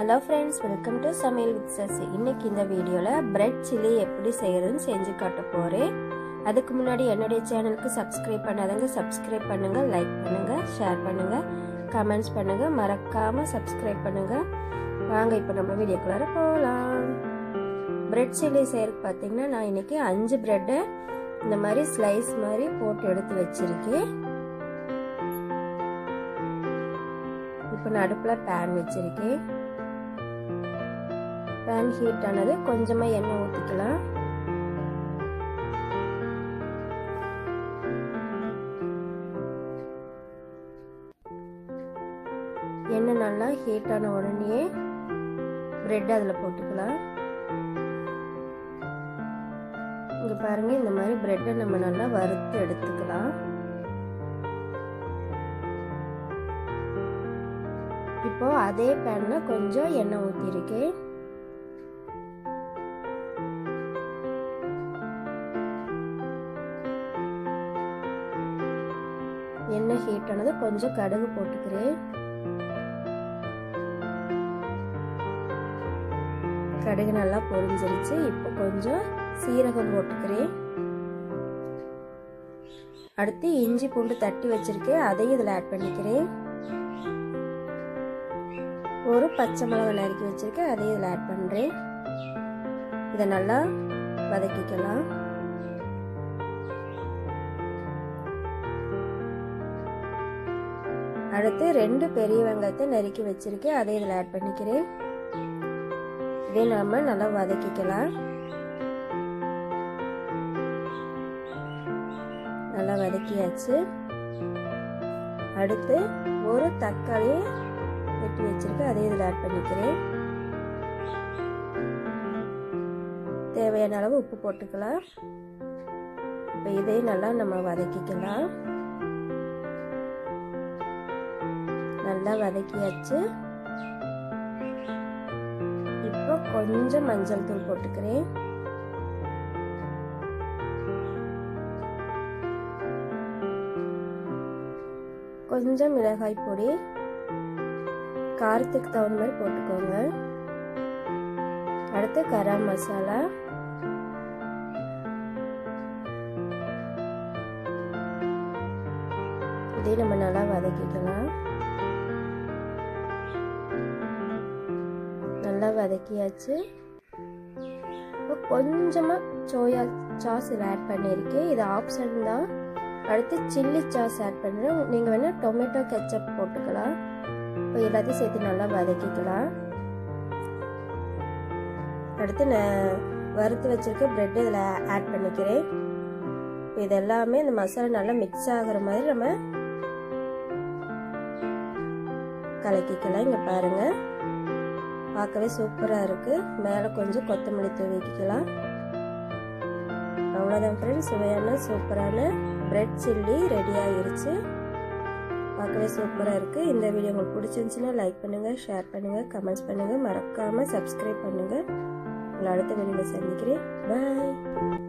hello friends welcome to Samayal with Sasi இன்னைக்கு இந்த வீடியோவில் பிரெட் சில்லி எப்படி செய்யறதுன்னு செஞ்சு காட்ட போகிறேன் அதுக்கு முன்னாடி என்னுடைய சேனலுக்கு சப்ஸ்கிரைப் பண்ணாதவங்க சப்ஸ்கிரைப் பண்ணுங்க லைக் பண்ணுங்க ஷேர் பண்ணுங்க கமெண்ட்ஸ் பண்ணுங்க மறக்காம சப்ஸ்கிரைப் பண்ணுங்க வாங்க இப்போ நம்ம வீடியோக்குள்ளார போகலாம் பிரெட் சில்லி செய்யறதுக்கு பார்த்தீங்கன்னா நான் இன்னைக்கு அஞ்சு பிரெட்டை இந்த மாதிரி ஸ்லைஸ் மாதிரி போட்டு எடுத்து வச்சிருக்கேன் இப்போ நான் அடுப்பில் பேன் வச்சிருக்கேன் பேன் ஹீட் ஆனது கொஞ்சமாக எண்ணெய் ஊற்றிக்கலாம் எண்ணெய் நல்லா ஹீட் ஆன உடனே பிரெட் அதில் போட்டுக்கலாம் இங்கே பாருங்க இந்த மாதிரி பிரெட்டை நம்ம நல்லா வறுத்து எடுத்துக்கலாம் இப்போ அதே பேன்ல கொஞ்சம் எண்ணெய் ஊற்றிருக்கேன் எண்ணெய் ஹீட் ஆனது கொஞ்சம் கடுகு போட்டுக்கிறேன் கடுகு நல்லா பொரிஞ்சிருச்சு இப்போ கொஞ்சம் சீரகம் போட்டுக்கிறேன் அடுத்து இஞ்சி பூண்டு தட்டி வச்சிருக்கேன் அதையும் இதில் ஆட் பண்ணிக்கிறேன் ஒரு பச்சை மிளகா நறுக்கி வச்சிருக்கேன் அதையும் இதில் ஆட் பண்ணுறேன் இதை நல்லா வதக்கிக்கலாம் அடுத்து ரெண்டு பெரிய வெங்காயத்தை நறுக்கி வச்சிருக்கேன் அதை இதில் ஆட் பண்ணிக்கிறேன் இதே நாம நல்லா வதக்கிக்கலாம் நல்லா வதக்கியாச்சு அடுத்து ஒரு தக்காளியை வெட்டி வச்சிருக்கேன் அதே இதில் ஆட் பண்ணிக்கிறேன் தேவையான அளவு உப்பு போட்டுக்கலாம் இப்போ இதையும் நல்லா நம்ம வதக்கிக்கலாம் நல்லா வதக்கியாச்சு இப்போ கொஞ்சம் மஞ்சள் தூள் போட்டுக்கிறேன் கொஞ்சம் மிளகாய் பொடி காரத்துக்கு தகுந்த மாதிரி போட்டுக்கோங்க அடுத்து கரம் மசாலா இதே நம்ம நல்லா வதக்கிக்கலாம் நல்லா வதக்கியாச்சு இப்போ கொஞ்சமாக சோயா சாஸ் இதில் ஆட் பண்ணியிருக்கேன் இது ஆப்ஷன் தான் அடுத்து சில்லி சாஸ் ஆட் பண்ணுறேன் நீங்கள் வேணால் டொமேட்டோ கெச்சப் போட்டுக்கலாம் இப்போ எல்லாத்தையும் சேர்த்து நல்லா வதக்கிக்கலாம் அடுத்து நான் வறுத்து வச்சுருக்க ப்ரெட் இதில் ஆட் பண்ணிக்கிறேன் இது எல்லாமே இந்த மசாலா நல்லா மிக்ஸ் ஆகிற மாதிரி நம்ம கலக்கிக்கலாம் இங்கே பாருங்கள் பார்க்கவே சூப்பராக இருக்குது மேலே கொஞ்சம் கொத்தமல்லி தூவிக்கலாம் அவ்வளோதான் ஃப்ரெண்ட்ஸ் சுவையான சூப்பரான பிரெட் சில்லி ரெடி ஆகிருச்சு பார்க்கவே சூப்பராக இருக்குது இந்த வீடியோ உங்களுக்கு பிடிச்சிருந்துச்சுன்னா லைக் பண்ணுங்கள் ஷேர் பண்ணுங்கள் கமெண்ட்ஸ் பண்ணுங்கள் மறக்காமல் சப்ஸ்கிரைப் பண்ணுங்கள் உங்களை அடுத்த வீடியோவில் சந்திக்கிறேன் பாய்